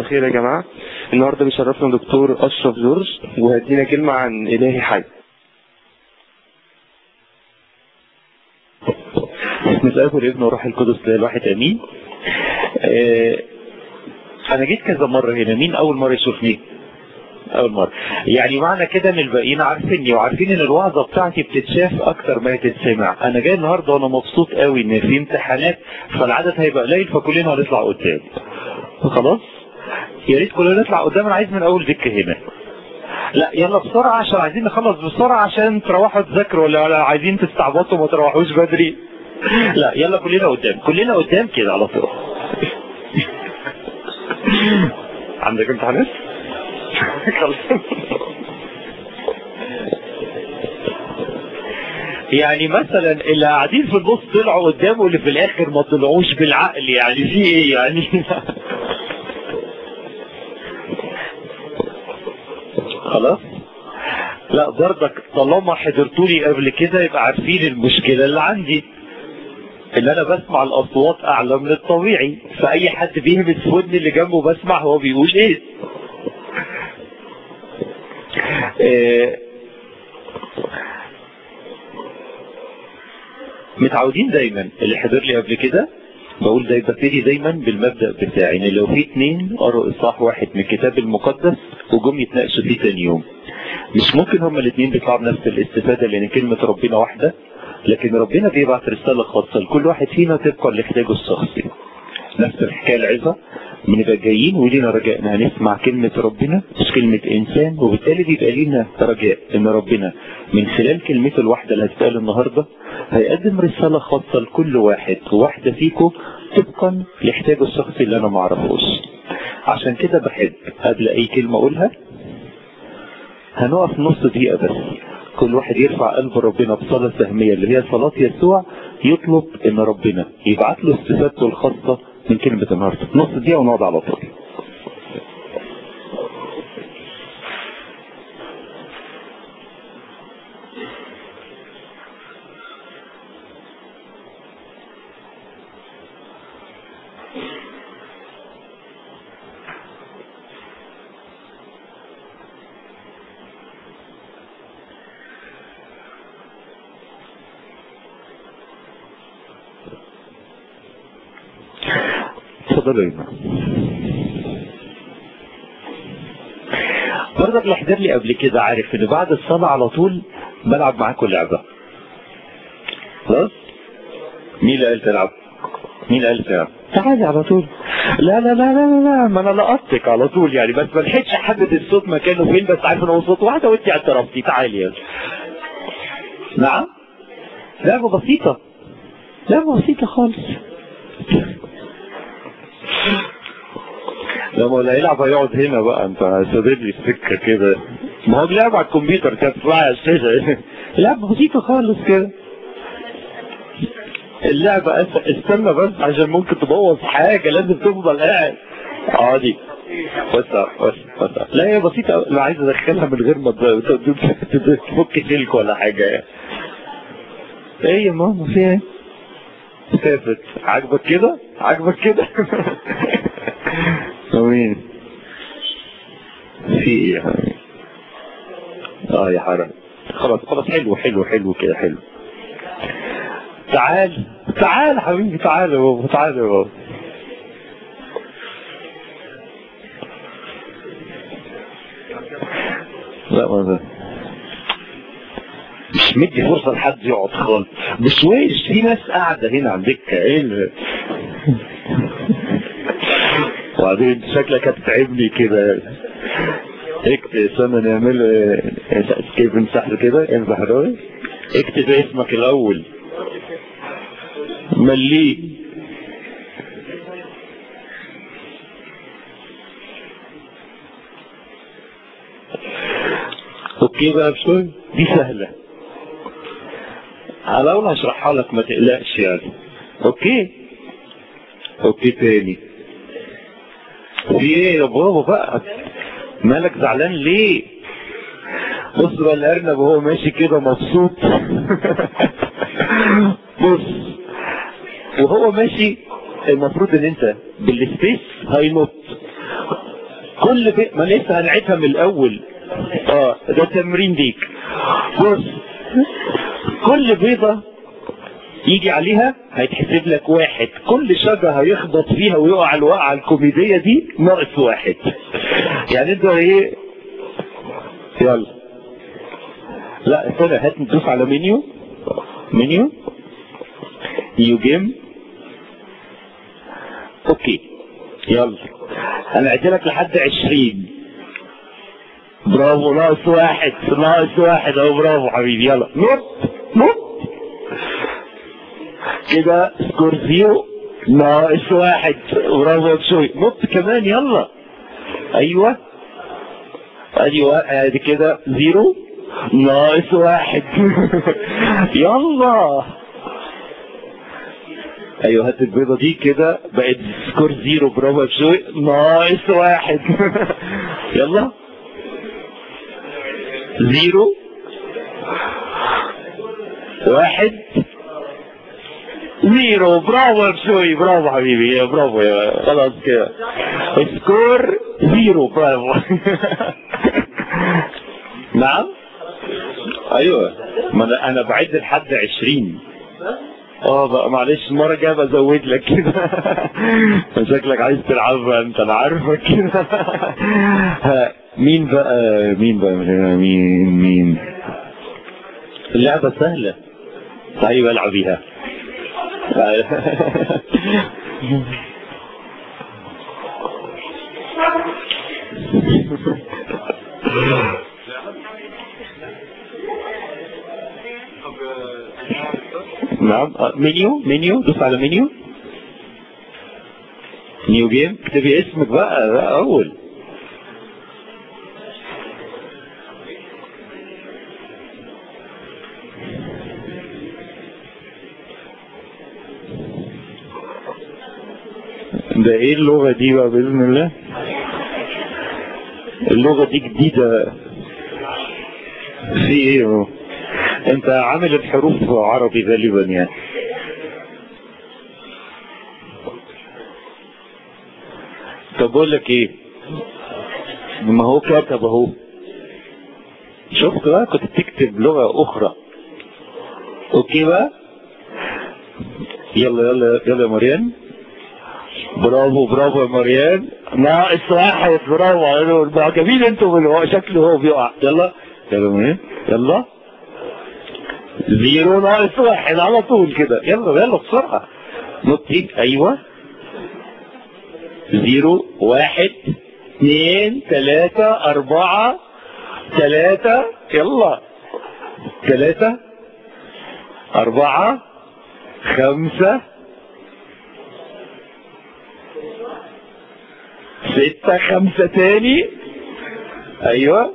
الخير يا جماعة النهاردة بيشرفنا دكتور أشرف جورج وهدينا كلمة عن إلهي حي بسم الله والابن وروح القدس لا الواحد امين آه انا جيت كذا مرة هنا مين اول مرة يشوفني اول مرة يعني معنى كده ان الباقيين عارفيني وعارفين ان الوعظة بتاعتي بتتشاف اكتر ما تتسمع انا جاي النهاردة وانا مبسوط قوي ان في امتحانات فالعدد هيبقى قليل فكلنا هنطلع قدام خلاص يا ريت كلنا نطلع قدام انا عايز من اول دكة هنا لا يلا بسرعة عشان عايزين نخلص بسرعة عشان تروحوا تذاكروا ولا ولا عايزين تستعبطوا وما تروحوش بدري لا يلا كلنا قدام كلنا قدام كده على طول عندك امتحانات؟ خلاص يعني مثلا اللي قاعدين في النص طلعوا قدام واللي في الاخر ما طلعوش بالعقل يعني في ايه يعني خلاص لا برضك طالما حضرتولي قبل كده يبقى عارفين المشكلة اللي عندي ان انا بسمع الاصوات اعلى من الطبيعي فاي حد بيهمس في ودني اللي جنبه بسمع هو بيقول ايه آه، متعودين دايما اللي حضر لي قبل كده بقول دايما ببتدي دايما بالمبدأ بتاعي ان لو في اتنين قروا اصحاح واحد من الكتاب المقدس وجم يتناقشوا فيه تاني يوم مش ممكن هما الاتنين بيطلعوا بنفس الاستفادة لان كلمة ربنا واحدة لكن ربنا بيبعت رسالة خاصة لكل واحد فينا طبقا لاحتياجه الشخصي نفس الحكاية العظة بنبقى جايين ولينا رجاء ان هنسمع كلمة ربنا مش كلمة انسان وبالتالي بيبقى لينا رجاء ان ربنا من خلال كلمته الواحدة اللي هتتقال النهاردة هيقدم رسالة خاصة لكل واحد وواحدة فيكم طبقا لاحتياجه الشخصي اللي انا معرفوش عشان كده بحب قبل اي كلمة اقولها هنقف نص دقيقة بس كل واحد يرفع قلب ربنا بصلاة سهمية اللي هي صلاة يسوع يطلب ان ربنا يبعت له استفادته الخاصة من كلمة النهاردة نص دقيقة ونقعد على طول اتفضلوا يا جماعة برضك اللي حضر لي قبل كده عارف ان بعد الصلاة على طول بلعب معاكم لعبة خلاص مين اللي قال تلعب مين اللي قال تلعب تعالي على طول لا لا لا لا لا, لا. ما انا لقطتك على طول يعني بس ما لحقتش احدد الصوت مكانه فين بس عارف ان هو صوت واحده وانت اعترفتي تعالي يلا نعم لعبة بسيطة لعبة بسيطة خالص لما اللي هيلعب هيقعد هنا بقى انت سادد لي السكه كده ما هو بيلعب على الكمبيوتر كانت تطلع على الشاشه لعبه بسيطه خالص كده اللعبة أس- استنى بس عشان ممكن تبوظ حاجة لازم تفضل قاعد عادي بس بس بس لا هي بسيطة أوي. انا عايز ادخلها من غير ما ت- ت- ت- تفك سلك ولا حاجة يعني ايه يا ماما في ايه؟ ثابت عاجبك كده؟ عاجبك كده؟ امين في ايه يا حبيبي؟ اه يا حرام خلاص خلاص حلو حلو حلو كده حلو تعال تعال حبيبي تعال يا بابا تعال يا بابا لا ما ده مش مدي فرصة لحد يقعد خالص مش ويش في ناس قاعدة هنا على الدكة ايه اللي- وبعدين شكلك هتتعبني كده اكتب استنى نعمل اه، كيف امسح كده امسح ده اكتب اسمك الاول مليه اوكي بقى بشوي دي سهلة على اول هشرحها لك ما تقلقش يعني اوكي اوكي تاني في ايه يا بابا بقى مالك زعلان ليه بص بقى الارنب وهو ماشي كده مبسوط بص وهو ماشي المفروض ان انت بالسبيس هينط كل بي... ما لسه هنعيدها من الاول اه ده تمرين ليك بص كل بيضة يجي عليها هيتحسب لك واحد كل شجرة هيخبط فيها ويقع الوقعة الكوميدية دي ناقص واحد يعني انت ايه يلا لا استنى هات ندوس على منيو منيو نيو جيم اوكي يلا انا لك لحد عشرين برافو ناقص واحد ناقص واحد اهو برافو حبيبي يلا نط نط كده سكور زيرو ناقص واحد برافو شوي نط كمان يلا ايوه ادي ادي كده زيرو ناقص واحد يلا ايوه هات البيضة دي كده بقت سكور زيرو برافو شوي ناقص واحد يلا زيرو واحد زيرو برافو بشوي برافو حبيبي يا برافو يا خلاص كده سكور زيرو برافو نعم ايوه ما انا انا بعد لحد 20 اه بقى معلش المره الجايه بزود لك كده شكلك عايز تلعبها انت انا عارفك كده مين بقى مين بقى مين مين اللعبه سهله طيب العب بيها نعم منيو منيو دوس على منيو نيو جيم اكتبي اسمك بقى ده اول ده ايه اللغة دي بقى بإذن الله اللغة دي جديدة في ايه انت عامل الحروف عربي غالبا يعني طب بقول لك ايه ما هو كتب اهو شفت بقى كنت بتكتب لغة اخرى اوكي بقى يلا يلا يلا يا مريان برافو برافو يا مريان ناقص واحد برافو معجبين انتوا شكله هو بيقع يلا يلا مريان يلا زيرو ناقص واحد على طول كده يلا يلا بسرعة نطي ايوه زيرو واحد اثنين ثلاثة أربعة ثلاثة يلا ثلاثة أربعة خمسة ستة خمسة تاني أيوة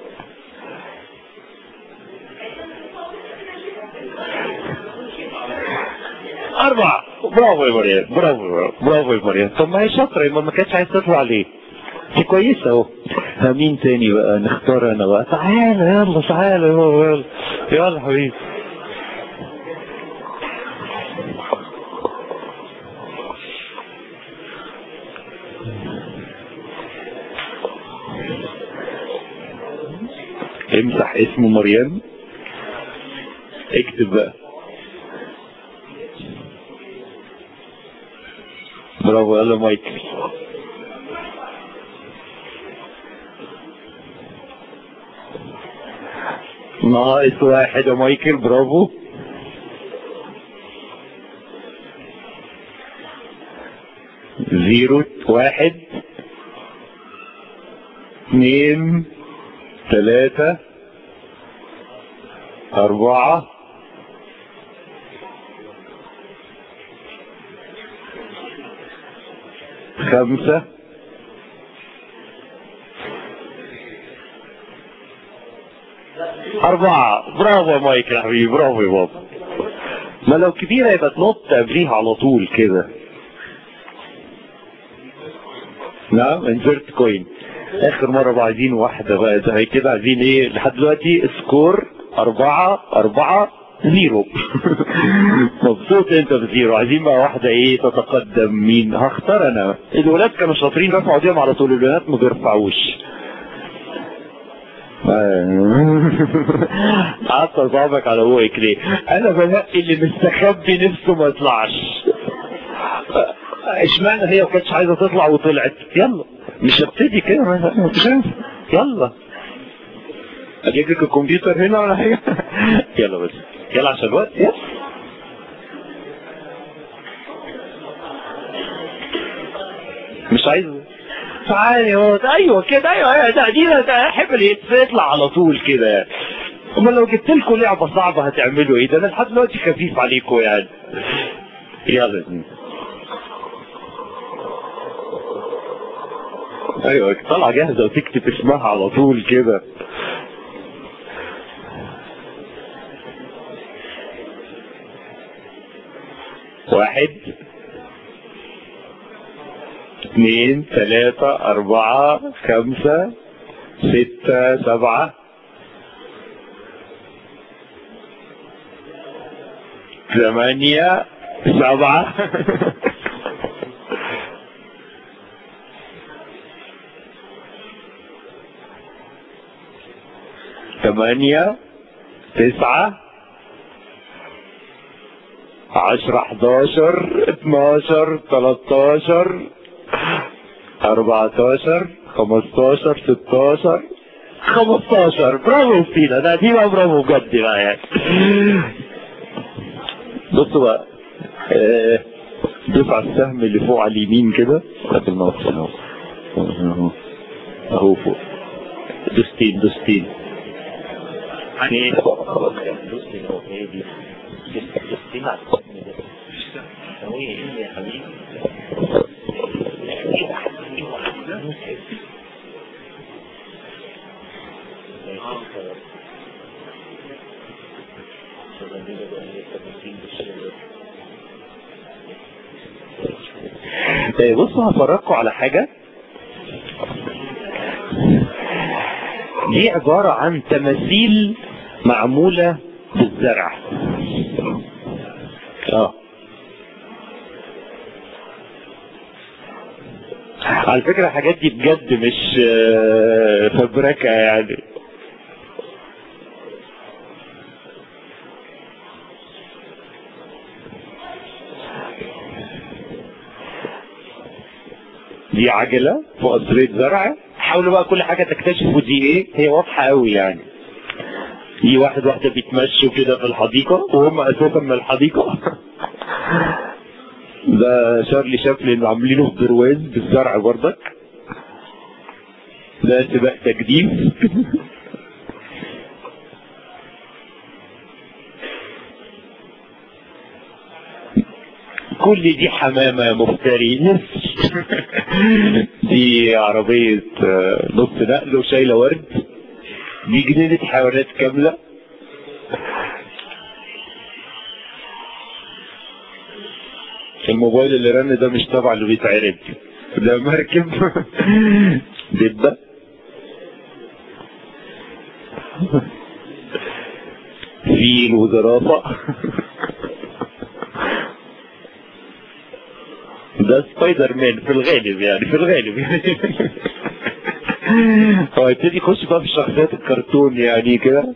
أربعة برافو يا مريم برافو برافو يا مريم طب ما هي شاطرة ما ما كانتش عايز تطلع ليه دي كويسة اهو مين تاني بقى نختار انا بقى تعالى يلا تعالى يلا يلا حبيبي امسح اسم مريم اكتب بقى برافو يلا مايكل ناقص واحد يا مايكل برافو زيرو واحد اثنين ثلاثة أربعة خمسة أربعة برافو يا مايك يا حبيبي برافو يا بابا ما لو كبيرة يبقى تنط قبليها على طول كده نعم انزرت كوين اخر مرة بقى عايزين واحدة بقى زي كده عايزين ايه لحد دلوقتي سكور اربعة اربعة زيرو مبسوط انت بزيرو عايزين بقى واحدة ايه تتقدم مين هختار انا الولاد كانوا شاطرين رفعوا ايديهم على طول البنات ما بيرفعوش قعدت صعبك على ابوك ليه انا بنقي اللي مستخبي نفسه ما يطلعش اشمعنى هي ما كانتش عايزه تطلع وطلعت يلا مش هبتدي كده مش هينفع يلا اجيب لك الكمبيوتر هنا ولا حاجه يلا بس يلا عشان الوقت يلا مش عايز تعالي اهو ايوه كده ايوه ايوه ده دي ده احب اللي يطلع على طول كده يعني امال لو جبت لكم لعبه صعبه هتعملوا ايه ده انا لحد دلوقتي خفيف عليكم يعني يلا ايوه طالعه جاهزه وتكتب اسمها على طول كده واحد اثنين ثلاثة أربعة خمسة ستة سبعة ثمانية سبعة ثمانية تسعة عشرة حداشر اتناشر تلاتاشر اربعتاشر خمستاشر ستاشر خمستاشر برافو فينا ده دي بقى برافو بجد بقى يعني بصوا بقى اه دوس على السهم اللي فوق على اليمين كده خد الموت اهو اهو اهو فوق دوستين دوستين يعني دوستين اهو هي دي دوستين على السهم ده هو ايه يا حبيبي بصوا هفرجكم على حاجة دي عبارة عن تماثيل معمولة بالزرع اه على فكرة الحاجات دي بجد مش فبركة يعني دي عجلة فوق قصرية زرع حاولوا بقى كل حاجة تكتشفوا دي ايه هي واضحة قوي يعني دي واحد واحدة بيتمشوا كده في الحديقة وهم اساسا من الحديقة ده شارلي شابلن عاملينه في برواز بالزرع بردك ده سباق تجديف كل دي حمامة مفتري نفس دي عربية نص نقل وشايلة ورد دي جنينة حيوانات كاملة الموبايل اللي رن ده مش تبع اللي بيتعرض ده مركب دبة فيل وزرافة ده سبايدر مان في الغالب يعني في الغالب يعني هو يبتدي يخش بقى في شخصيات الكرتون يعني كده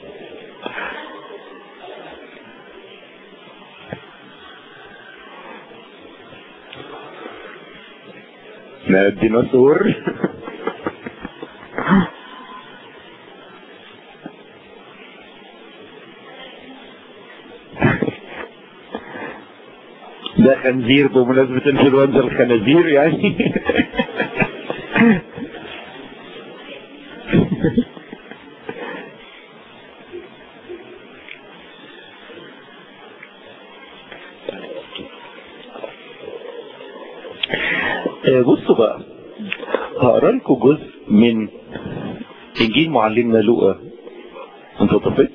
لا الديناصور ده خنزير بمناسبة انفلونزا الخنازير يعني بصوا بقى هقرا لكم جزء من انجيل معلمنا لوقا انت طفيت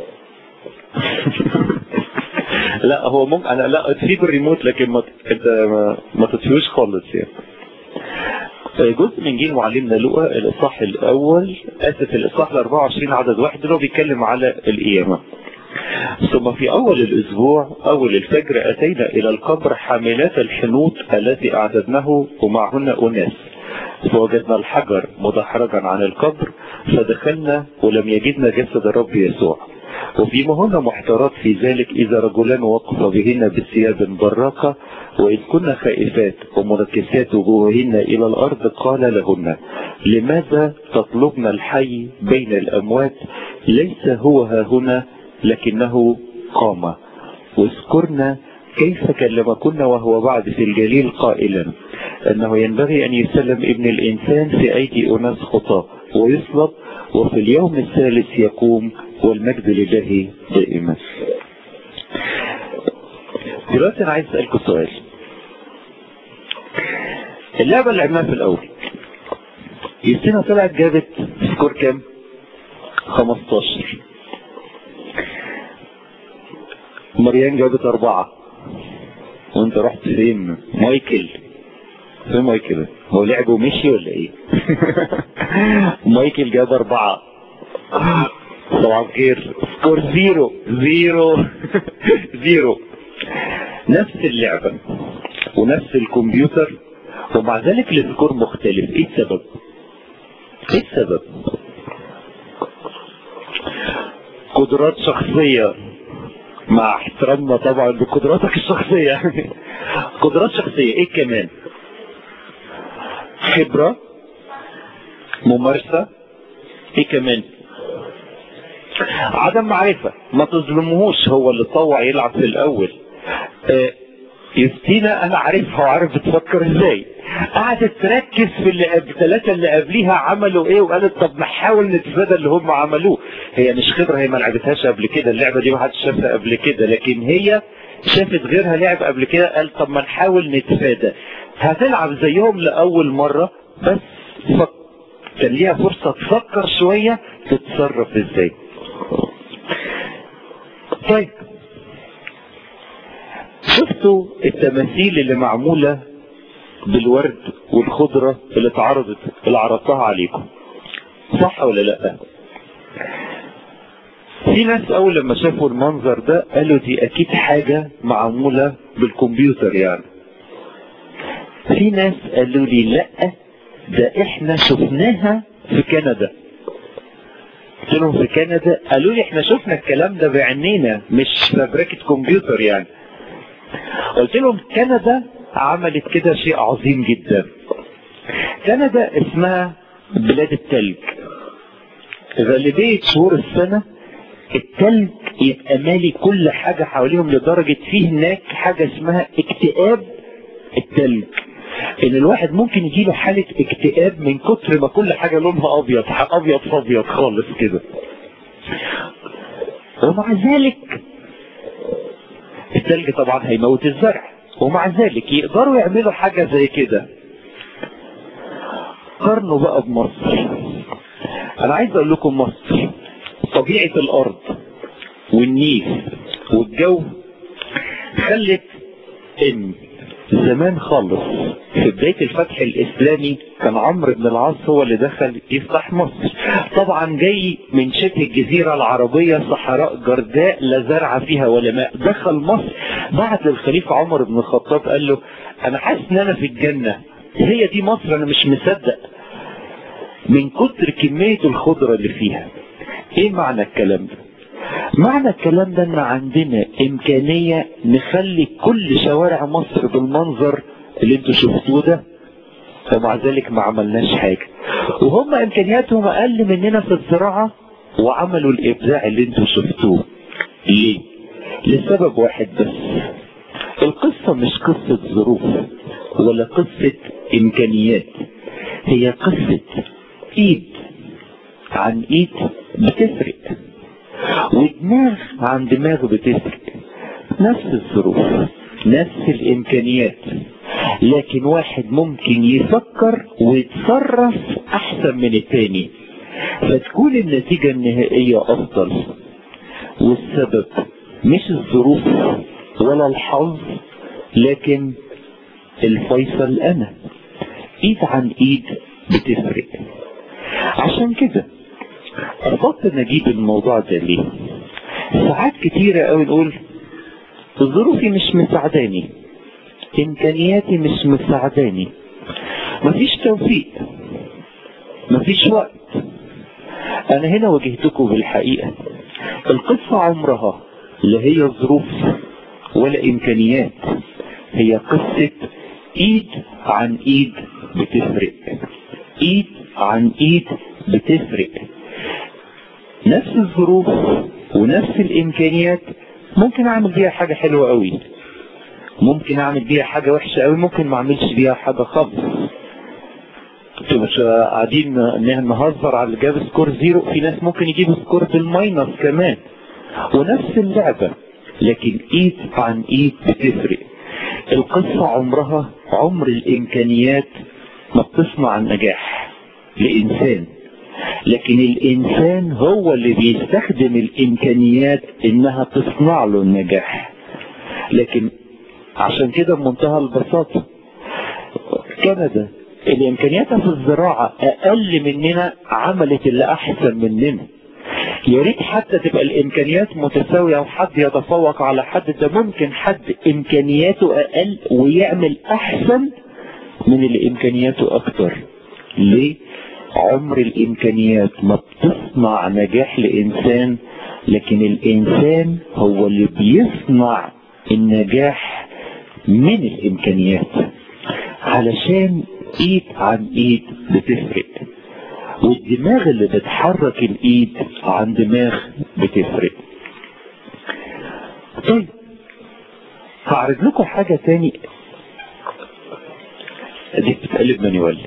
لا هو ممكن انا لا تسيب الريموت لكن ما انت ما, ما تطفيهوش خالص يعني جزء من انجيل معلمنا لوقا الاصحاح الاول اسف الاصحاح ال 24 عدد واحد اللي هو بيتكلم على القيامه ثم في أول الأسبوع أول الفجر أتينا إلى القبر حاملات الحنوط التي أعددناه ومعهن أناس فوجدنا الحجر مدحرجا عن القبر فدخلنا ولم يجدنا جسد الرب يسوع وفيما هن محتارات في ذلك إذا رجلان وقف بهن بثياب براقة وإذ كنا خائفات ومركزات وجوههن إلى الأرض قال لهن لماذا تطلبن الحي بين الأموات ليس هو ها هنا لكنه قام واذكرنا كيف كلمكن وهو بعد في الجليل قائلا أنه ينبغي أن يسلم ابن الإنسان في أيدي أناس خطاة ويصلب وفي اليوم الثالث يقوم والمجد لله دائما دلوقتي أنا عايز أسألكم سؤال اللعبة اللي لعبناها في الأول يستينا طلعت جابت سكور كام 15 مريان جابت أربعة وانت رحت فين مايكل فين مايكل هو لعب ومشي ولا ايه مايكل جاب أربعة طبعا خير سكور زيرو زيرو زيرو نفس اللعبة ونفس الكمبيوتر ومع ذلك السكور مختلف ايه السبب ايه السبب قدرات شخصية مع احترامنا طبعا لقدراتك الشخصية قدرات شخصية ايه كمان خبرة ممارسة ايه كمان عدم معرفة ما تظلموهوش هو اللي طوع يلعب في الاول آه يستينا انا عارفها وعارف بتفكر ازاي قعدت تركز في اللي قبل الثلاثه اللي قبليها عملوا ايه وقالت طب نحاول نتفادى اللي هم عملوه هي مش خبره هي ما لعبتهاش قبل كده اللعبه دي ما حدش شافها قبل كده لكن هي شافت غيرها لعب قبل كده قال طب ما نحاول نتفادى هتلعب زيهم لاول مره بس فك... كان ليها فرصه تفكر شويه تتصرف ازاي طيب شفتوا التماثيل اللي معمولة بالورد والخضرة اللي اتعرضت اللي عرضتها عليكم صح ولا لا في ناس اول لما شافوا المنظر ده قالوا دي اكيد حاجة معمولة بالكمبيوتر يعني في ناس قالوا لي لا ده احنا شفناها في كندا قلت لهم في كندا قالوا لي احنا شفنا الكلام ده بعينينا مش فبركة كمبيوتر يعني قلت لهم كندا عملت كده شيء عظيم جدا كندا اسمها بلاد التلج غالبية شهور السنة التلج يبقى مالي كل حاجة حواليهم لدرجة فيه هناك حاجة اسمها اكتئاب التلج ان الواحد ممكن يجيله حالة اكتئاب من كتر ما كل حاجة لونها ابيض ابيض في ابيض خالص كده ومع ذلك التلج طبعا هيموت الزرع ومع ذلك يقدروا يعملوا حاجة زي كده قارنوا بقى بمصر انا عايز اقول لكم مصر طبيعة الارض والنيل والجو خلت ان زمان خالص في بداية الفتح الإسلامي كان عمرو بن العاص هو اللي دخل يفتح مصر طبعا جاي من شبه الجزيرة العربية صحراء جرداء لا زرع فيها ولا ماء دخل مصر بعت للخليفة عمر بن الخطاب قال له أنا حاسس إن أنا في الجنة هي دي مصر أنا مش مصدق من كتر كمية الخضرة اللي فيها إيه معنى الكلام ده؟ معنى الكلام ده ان عندنا امكانية نخلي كل شوارع مصر بالمنظر اللي انتوا شفتوه ده ومع ذلك ما عملناش حاجة وهم امكانياتهم اقل مننا في الزراعة وعملوا الابداع اللي انتوا شفتوه ليه لسبب واحد بس القصة مش قصة ظروف ولا قصة امكانيات هي قصة ايد عن ايد بتفرق ودماغ عن دماغ بتفرق نفس الظروف نفس الامكانيات لكن واحد ممكن يفكر ويتصرف احسن من التاني فتكون النتيجة النهائية افضل والسبب مش الظروف ولا الحظ لكن الفيصل انا ايد عن ايد بتفرق عشان كده قصدت نجيب الموضوع ده ليه ساعات كتيرة قوي نقول ظروفي مش مساعداني امكانياتي مش مساعداني مفيش توفيق مفيش وقت انا هنا واجهتكم بالحقيقة القصة عمرها لا هي ظروف ولا امكانيات هي قصة ايد عن ايد بتفرق ايد عن ايد بتفرق نفس الظروف ونفس الامكانيات ممكن اعمل بيها حاجة حلوة قوي ممكن اعمل بيها حاجة وحشة قوي ممكن ما اعملش بيها حاجة خالص انتوا مش قاعدين نهزر على اللي جاب سكور زيرو في ناس ممكن يجيبوا سكور بالماينس كمان ونفس اللعبة لكن ايد عن ايد بتفرق القصة عمرها عمر الامكانيات ما بتصنع النجاح لانسان لكن الانسان هو اللي بيستخدم الامكانيات انها تصنع له النجاح لكن عشان كده بمنتهى البساطة كندا اللي امكانياتها في الزراعة اقل مننا عملت اللي احسن مننا يا ريت حتى تبقى الامكانيات متساوية وحد يتفوق على حد ده ممكن حد امكانياته اقل ويعمل احسن من اللي امكانياته اكتر ليه عمر الامكانيات ما بتصنع نجاح لانسان لكن الانسان هو اللي بيصنع النجاح من الامكانيات علشان ايد عن ايد بتفرق والدماغ اللي بتحرك الايد عن دماغ بتفرق طيب هعرض لكم حاجة تاني دي بتقلب مانيوال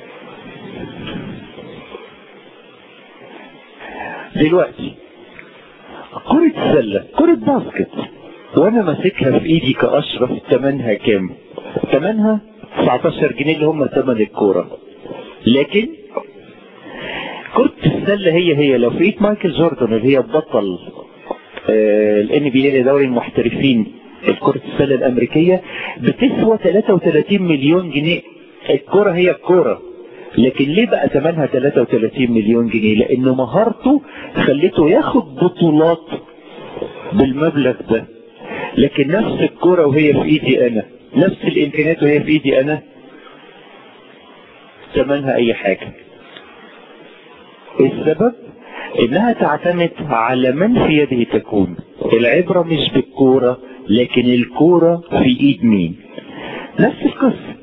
دلوقتي كرة سلة كرة باسكت وانا ماسكها في ايدي كاشرف تمنها كام تمنها 19 جنيه اللي هم ثمن الكورة لكن كرة السلة هي هي لو في ايد مايكل جوردن اللي هي بطل الان بي اي دوري المحترفين الكرة السلة الامريكية بتسوى 33 مليون جنيه الكرة هي الكرة لكن ليه بقى ثمنها 33 مليون جنيه لان مهارته خلته ياخد بطولات بالمبلغ ده لكن نفس الكرة وهي في ايدي انا نفس الامكانيات وهي في ايدي انا ثمنها اي حاجة السبب انها تعتمد على من في يده تكون العبرة مش بالكورة لكن الكورة في ايد مين نفس القصة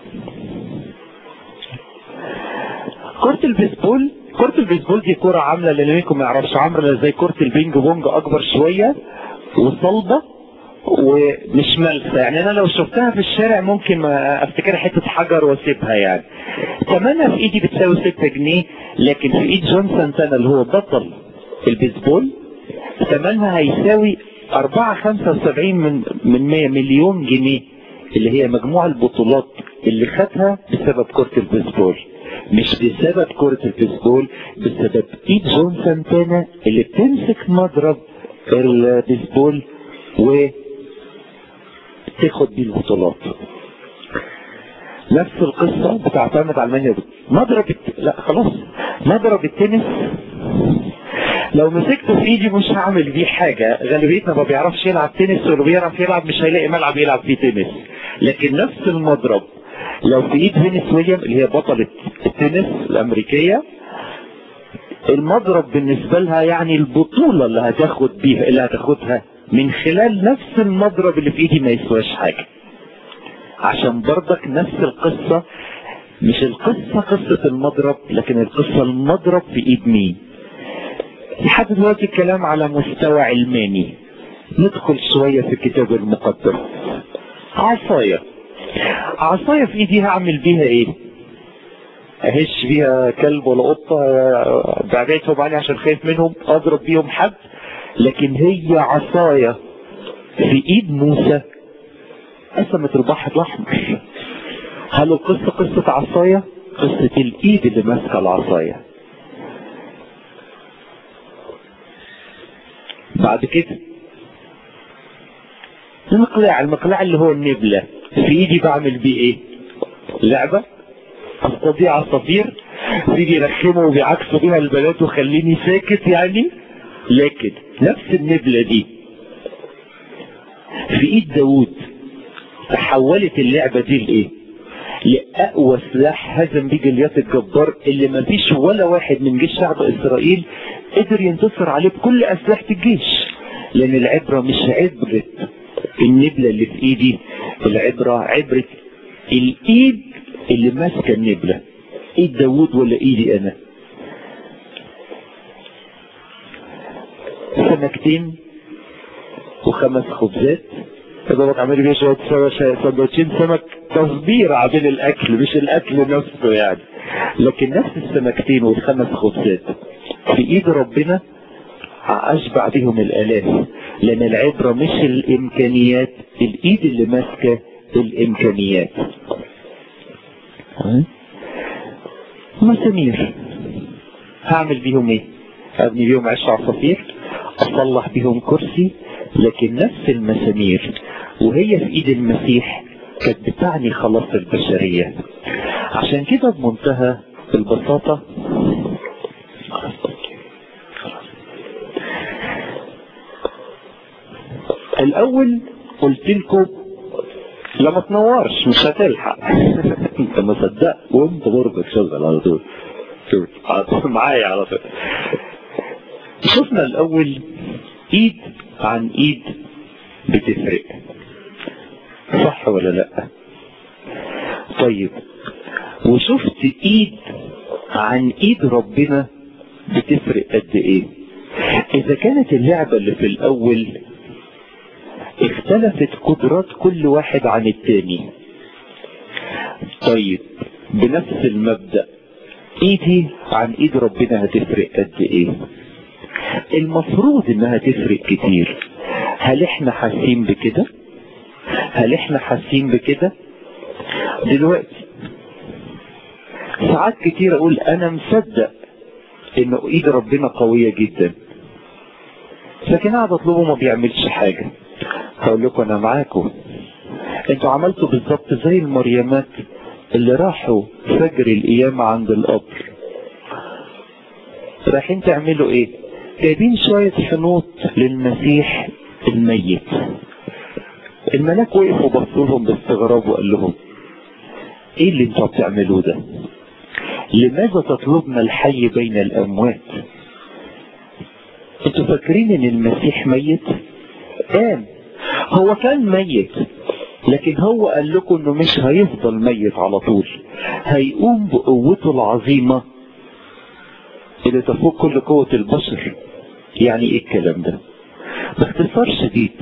كرة البيسبول كرة البيسبول دي كرة عاملة اللي منكم ما يعرفش عاملة زي كرة البينج بونج اكبر شوية وصلبة ومش ملسة يعني انا لو شفتها في الشارع ممكن ما افتكرها حتة حجر واسيبها يعني ثمنها في ايدي بتساوي 6 جنيه لكن في ايد جون سانتانا اللي هو بطل البيسبول ثمنها هيساوي 4 75 من من 100 مليون جنيه اللي هي مجموع البطولات اللي خدها بسبب كرة البيسبول مش بسبب كرة البيسبول بسبب ايد جون سانتانا اللي بتمسك مضرب البيسبول و تاخد بيه البطولات نفس القصة بتعتمد على المانيا مضرب الت... لا خلاص مضرب التنس لو مسكته في ايدي مش هعمل بيه حاجة غالبيتنا ما بيعرفش يلعب تنس واللي بيعرف يلعب مش هيلاقي ملعب يلعب فيه تنس لكن نفس المضرب لو في ايد فينيس ويليام اللي هي بطلة التنس الامريكية المضرب بالنسبة لها يعني البطولة اللي هتاخد بيها اللي هتاخدها من خلال نفس المضرب اللي في ايدي ما يسواش حاجة عشان برضك نفس القصة مش القصة قصة المضرب لكن القصة المضرب في ايد مين لحد دلوقتي الكلام على مستوى علماني ندخل شوية في الكتاب المقدس عصاية عصاية في ايدي هعمل بيها ايه اهش بيها كلب ولا قطة بعديتهم علي عشان خايف منهم اضرب بيهم حد لكن هي عصاية في ايد موسى قسمت البحر الاحمر هل القصة قصة عصاية قصة الايد اللي ماسكة العصاية بعد كده المقلاع المقلاع اللي هو النبلة في ايدي بعمل بيه ايه لعبة استطيع عصافير بيجي يرخموا وبيعكسوا بيها البنات وخليني ساكت يعني لكن نفس النبلة دي في ايد داوود تحولت اللعبة دي لايه لأقوى سلاح هزم بيه جليات الجبار اللي ما فيش ولا واحد من جيش شعب إسرائيل قدر ينتصر عليه بكل أسلحة الجيش لأن العبرة مش عبرة النبلة اللي في إيدي العبرة عبرة الإيد اللي ماسكة النبلة إيد داوود ولا إيدي أنا سمكتين وخمس خبزات فضلك عامل بيه شوية سندوتشين سمك تصبير عبين الاكل مش الاكل نفسه يعني لكن نفس السمكتين والخمس خبزات في ايد ربنا اشبع بهم الالاف لان العبرة مش الامكانيات الايد اللي ماسكة الامكانيات مسامير هعمل بيهم ايه ابني بيهم عش عصافير اصلح بيهم كرسي لكن نفس المسامير وهي في ايد المسيح كانت بتعني خلاص البشرية عشان كده بمنتهى البساطة الاول قلت لكم لما تنورش مش هتلحق انت ما صدقت وانت برضك شغل على طول شوف على طول معايا على طول شفنا الاول ايد عن ايد بتفرق صح ولا لا طيب وشفت ايد عن ايد ربنا بتفرق قد ايه اذا كانت اللعبة اللي في الاول اختلفت قدرات كل واحد عن التاني طيب بنفس المبدأ ايدي عن ايد ربنا هتفرق قد ايه المفروض انها تفرق كتير هل احنا حاسين بكده هل احنا حاسين بكده دلوقتي ساعات كتير اقول انا مصدق ان ايد ربنا قوية جدا لكن انا بطلبه ما بيعملش حاجة هقول لكم انا معاكم انتوا عملتوا بالظبط زي المريمات اللي راحوا فجر القيامة عند القبر رايحين تعملوا ايه جايبين شوية حنوط للمسيح الميت الملاك وقف وبصوا لهم باستغراب وقال لهم ايه اللي انتوا بتعملوه ده لماذا تطلبنا الحي بين الاموات انتوا فاكرين ان المسيح ميت قام هو كان ميت لكن هو قال لكم انه مش هيفضل ميت على طول هيقوم بقوته العظيمة اللي تفوق كل قوة البشر يعني ايه الكلام ده باختصار شديد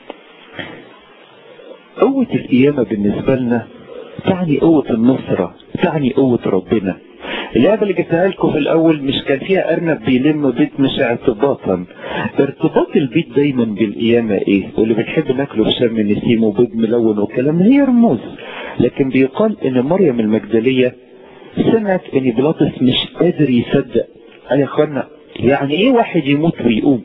قوة القيامة بالنسبة لنا تعني قوة النصرة تعني قوة ربنا اللعبة اللي جبتها لكم في الأول مش كان فيها أرنب بيلم بيت مش ارتباطا ارتباط البيت دايما بالقيامة إيه واللي بنحب ناكله في شم النسيم وبيض ملون والكلام هي رموز لكن بيقال إن مريم المجدلية سمعت إن بيلاطس مش قادر يصدق قال يا إخوانا يعني إيه واحد يموت ويقوم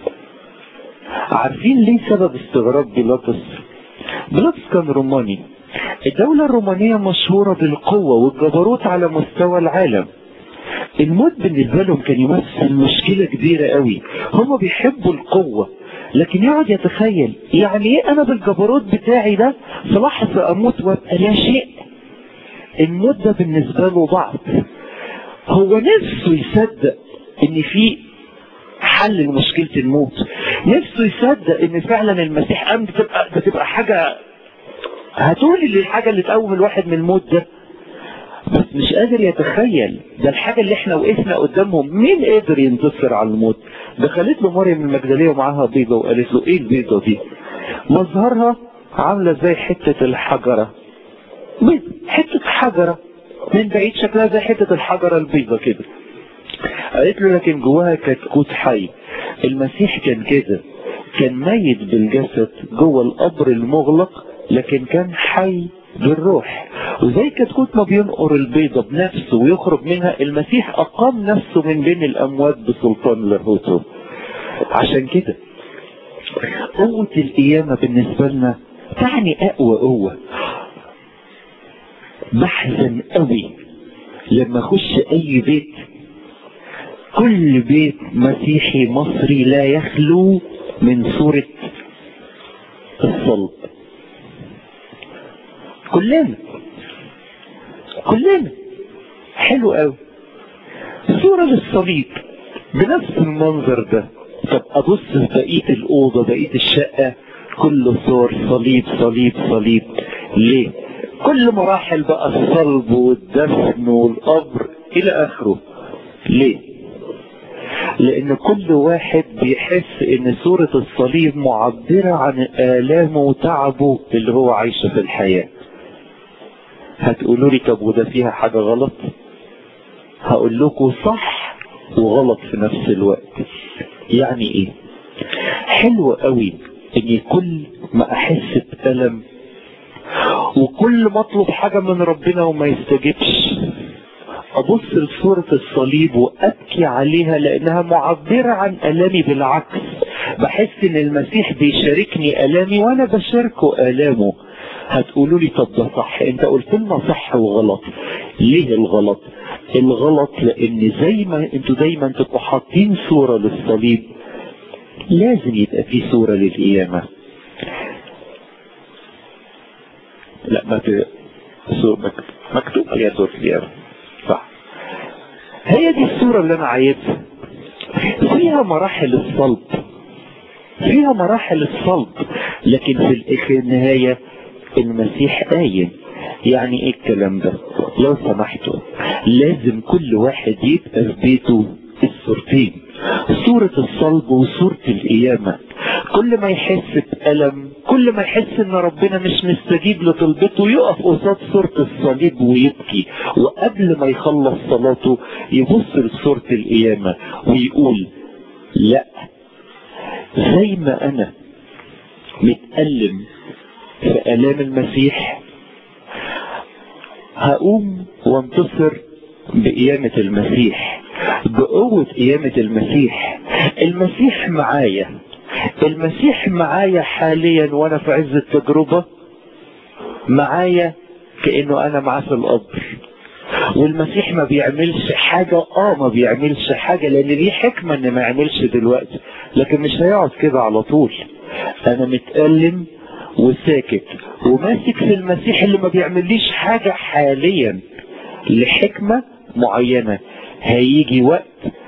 عارفين ليه سبب استغراب بيلاطس بيلاطس كان روماني الدولة الرومانية مشهورة بالقوة والجبروت على مستوى العالم الموت بالنسبة لهم كان يمثل مشكلة كبيرة قوي هم بيحبوا القوة لكن يقعد يتخيل يعني ايه انا بالجبروت بتاعي ده في لحظة اموت وابقى لا شيء الموت ده بالنسبة له ضعف هو نفسه يصدق ان في حل لمشكلة الموت نفسه يصدق ان فعلا المسيح قام بتبقى, بتبقى حاجة هتقولي للحاجة اللي تقوم الواحد من الموت ده بس مش قادر يتخيل ده الحاجة اللي احنا وقفنا قدامهم مين قادر ينتصر على الموت دخلت له مريم المجدلية ومعاها بيضة وقالت له ايه البيضة دي مظهرها عاملة زي حتة الحجرة بيض حتة حجرة من بعيد شكلها زي حتة الحجرة البيضة كده قالت له لكن جواها كتكوت حي المسيح كان كده كان ميت بالجسد جوه القبر المغلق لكن كان حي بالروح وزي كتكوت ما بينقر البيضة بنفسه ويخرج منها المسيح أقام نفسه من بين الأموات بسلطان لاهوته عشان كده قوة القيامة بالنسبة لنا تعني أقوى قوة بحزن قوي لما أخش أي بيت كل بيت مسيحي مصري لا يخلو من صورة الصلب كلنا كلنا حلو قوي صورة للصليب بنفس المنظر ده طب ابص في بقية الاوضة بقية الشقة كله صور صليب صليب صليب ليه كل مراحل بقى الصلب والدفن والقبر الى اخره ليه لان كل واحد بيحس ان صورة الصليب معبرة عن آلامه وتعبه اللي هو عايشه في الحياة هتقولوا لي طب وده فيها حاجة غلط هقول لكم صح وغلط في نفس الوقت يعني ايه حلو قوي اني كل ما احس بألم وكل ما اطلب حاجة من ربنا وما يستجبش ابص لصورة الصليب وابكي عليها لانها معبرة عن الامي بالعكس بحس ان المسيح بيشاركني الامي وانا بشاركه الامه هتقولوا لي طب ده صح انت قلت لنا صح وغلط ليه الغلط الغلط لان زي ما انتوا دايما تبقوا حاطين صورة للصليب لازم يبقى في صورة للقيامة لا ما ت... مكتوب عليها صورة القيامة صح هي دي الصورة اللي انا عايزها فيها مراحل الصلب فيها مراحل الصلب لكن في النهاية المسيح قايم يعني ايه الكلام ده لو سمحتوا لازم كل واحد يبقى في بيته الصورتين صورة الصلب وصورة القيامة كل ما يحس بألم كل ما يحس ان ربنا مش مستجيب لطلبته يقف قصاد صورة الصليب ويبكي وقبل ما يخلص صلاته يبص لصورة القيامة ويقول لا زي ما انا متألم في آلام المسيح هقوم وانتصر بقيامة المسيح بقوة قيامة المسيح المسيح معايا المسيح معايا حاليا وانا في عز التجربة معايا كأنه انا معاه في القبر والمسيح ما بيعملش حاجة اه ما بيعملش حاجة لان دي حكمة ان ما يعملش دلوقتي لكن مش هيقعد كده على طول انا متألم وساكت وماسك في المسيح اللي ما بيعمليش حاجة حاليا لحكمة معينة هيجي وقت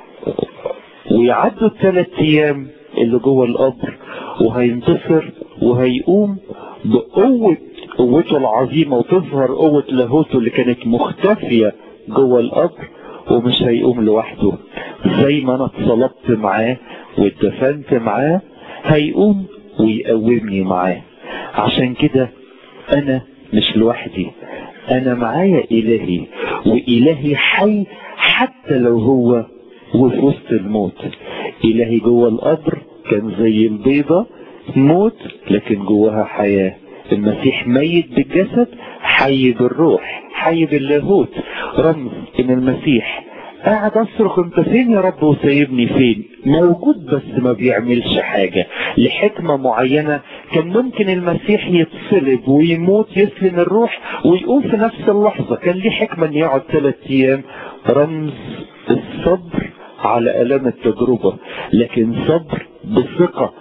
ويعدوا الثلاث ايام اللي جوه القبر وهينتصر وهيقوم بقوة قوته العظيمة وتظهر قوة لاهوته اللي كانت مختفية جوه القبر ومش هيقوم لوحده زي ما انا اتصلبت معاه واتدفنت معاه هيقوم ويقومني معاه عشان كده انا مش لوحدي انا معايا الهي والهي حي حتى لو هو وفي وسط الموت الهي جوه القبر كان زي البيضة موت لكن جواها حياة المسيح ميت بالجسد حي بالروح حي باللاهوت رمز ان المسيح قاعد اصرخ انت فين يا رب وسايبني فين موجود بس ما بيعملش حاجة لحكمة معينة كان ممكن المسيح يتصلب ويموت يسلم الروح ويقوم في نفس اللحظة كان ليه حكمة ان يقعد ثلاث ايام رمز الصبر على الام التجربة لكن صبر بثقة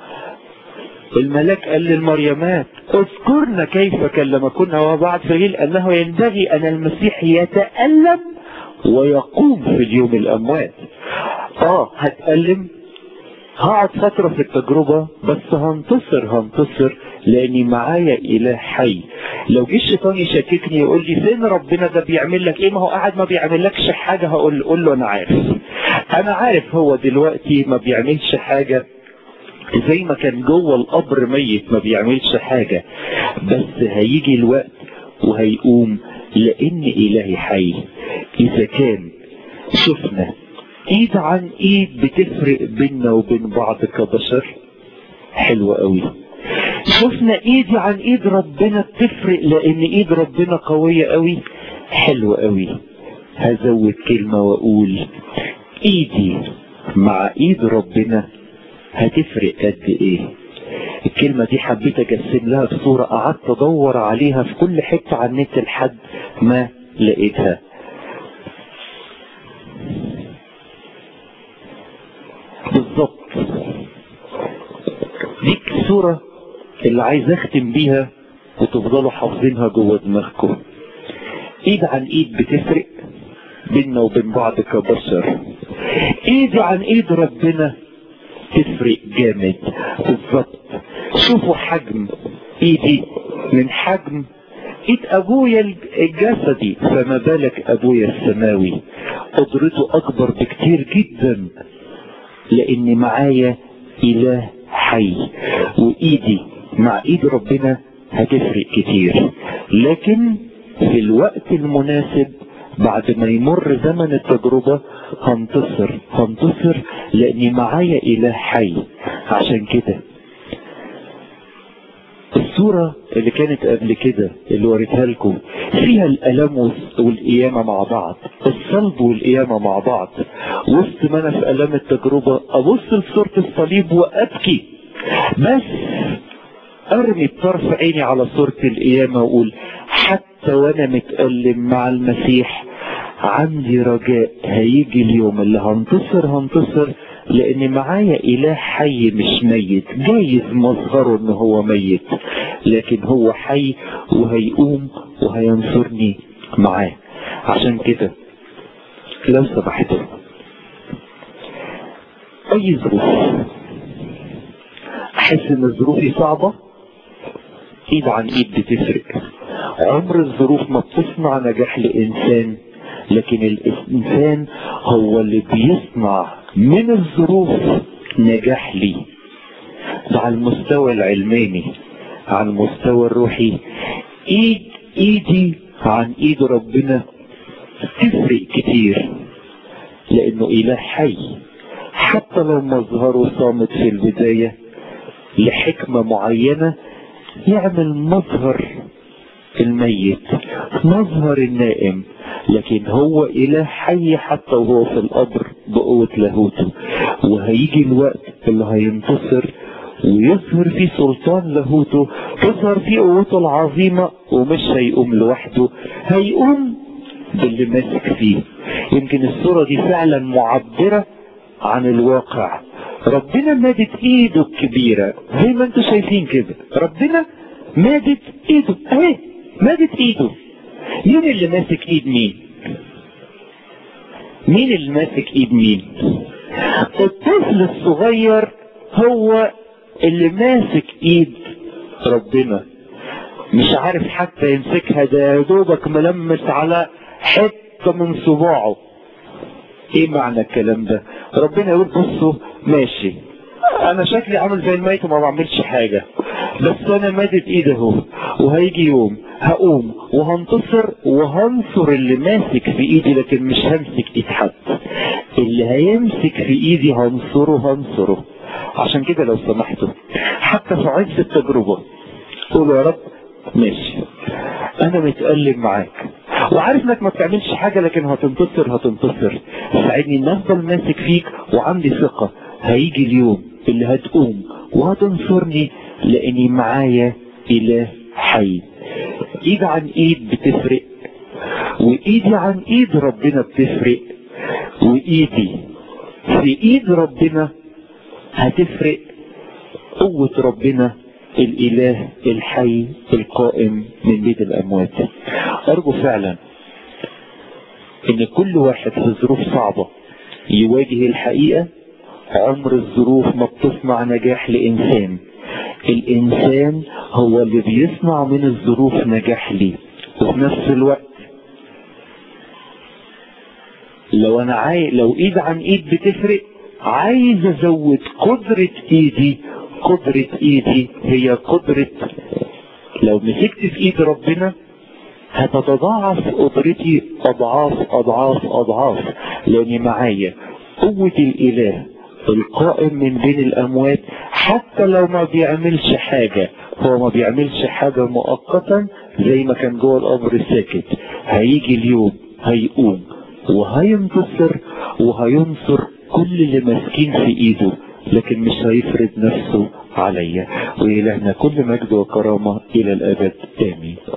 الملاك قال للمريمات اذكرنا كيف كلمكن وبعد فقيل انه ينبغي ان المسيح يتألم ويقوم في اليوم الاموات اه هتألم هقعد فترة في التجربة بس هنتصر هنتصر لاني معايا اله حي لو جه الشيطان يشككني يقول لي فين ربنا ده بيعمل لك ايه ما هو قاعد ما بيعملكش حاجة هقول قول له انا عارف انا عارف هو دلوقتي ما بيعملش حاجة زي ما كان جوه القبر ميت ما بيعملش حاجة بس هيجي الوقت وهيقوم لان الهي حي اذا كان شفنا ايد عن ايد بتفرق بيننا وبين بعض كبشر حلوة قوي شفنا ايدي عن ايد ربنا بتفرق لان ايد ربنا قوية قوي حلوة قوي هزود كلمة واقول ايدي مع ايد ربنا هتفرق قد ايه الكلمة دي حبيت اجسم لها بصورة قعدت ادور عليها في كل حتة على النت لحد ما لقيتها بالظبط دي الصورة اللي عايز اختم بيها وتفضلوا حافظينها جوه دماغكم ايد عن ايد بتفرق بيننا وبين بعض كبشر ايد عن ايد ربنا تفرق جامد بالظبط شوفوا حجم ايدي من حجم ايد ابويا الجسدي فما بالك ابويا السماوي قدرته اكبر بكتير جدا لان معايا اله حي وايدي مع ايد ربنا هتفرق كتير لكن في الوقت المناسب بعد ما يمر زمن التجربة هنتصر هنتصر لاني معايا اله حي عشان كده الصورة اللي كانت قبل كده اللي وريتها لكم فيها الألم والقيامة مع بعض الصلب والقيامة مع بعض وسط ما أنا في ألم التجربة أبص لصورة الصليب وأبكي بس أرمي بطرف عيني على صورة القيامة وأقول حتى وأنا متألم مع المسيح عندي رجاء هيجي اليوم اللي هنتصر هنتصر لان معايا اله حي مش ميت جايز مظهره ان هو ميت لكن هو حي وهيقوم وهينصرني معاه عشان كده لو سمحتوا اي ظروف احس ان ظروفي صعبة ايد عن ايد بتفرق عمر الظروف ما بتصنع نجاح لانسان لكن الانسان هو اللي بيصنع من الظروف نجاح لي ده على المستوى العلماني على المستوى الروحي ايد ايدي عن ايد ربنا تفرق كتير لانه اله حي حتى لو مظهره صامت في البداية لحكمة معينة يعمل مظهر الميت مظهر النائم لكن هو إله حي حتى وهو في القبر بقوة لاهوته وهيجي الوقت اللي هينتصر ويظهر فيه سلطان لاهوته تظهر فيه قوته العظيمة ومش هيقوم لوحده هيقوم باللي ماسك فيه يمكن الصورة دي فعلا معبرة عن الواقع ربنا مادت ايده الكبيرة زي ما انتم شايفين كده ربنا مادت ايده اهي مادت ايده مين اللي ماسك ايد مين مين اللي ماسك ايد مين الطفل الصغير هو اللي ماسك ايد ربنا مش عارف حتى يمسكها ده يا دوبك ملمس على حته من صباعه ايه معنى الكلام ده ربنا يقول بصوا ماشي انا شكلي عامل زي الميت وما بعملش حاجة بس انا مادت ايدي اهو وهيجي يوم هقوم وهنتصر وهنصر اللي ماسك في ايدي لكن مش همسك ايد حد اللي هيمسك في ايدي هنصره هنصره عشان كده لو سمحتوا حتى في عز التجربة قولوا يا رب ماشي انا متألم معاك وعارف انك ما بتعملش حاجة لكن هتنتصر هتنتصر ساعدني ان افضل ماسك فيك وعندي ثقة هيجي اليوم اللي هتقوم وهتنصرني لاني معايا اله حي ايد عن ايد بتفرق وايدي عن ايد ربنا بتفرق وايدي في ايد ربنا هتفرق قوة ربنا الاله الحي القائم من بيت الاموات ارجو فعلا ان كل واحد في ظروف صعبة يواجه الحقيقة عمر الظروف ما بتصنع نجاح لانسان الانسان هو اللي بيصنع من الظروف نجاح ليه وفي نفس الوقت لو انا عاي... لو ايد عن ايد بتفرق عايز ازود قدرة ايدي قدرة ايدي هي قدرة لو مسكت في ايد ربنا هتتضاعف قدرتي اضعاف اضعاف اضعاف لاني معايا قوة الاله القائم من بين الاموات حتى لو ما بيعملش حاجة هو ما بيعملش حاجة مؤقتا زي ما كان جوه القبر ساكت هيجي اليوم هيقوم وهينتصر وهينصر كل اللي ماسكين في ايده لكن مش هيفرض نفسه عليا وإلهنا كل مجد وكرامة إلى الأبد آمين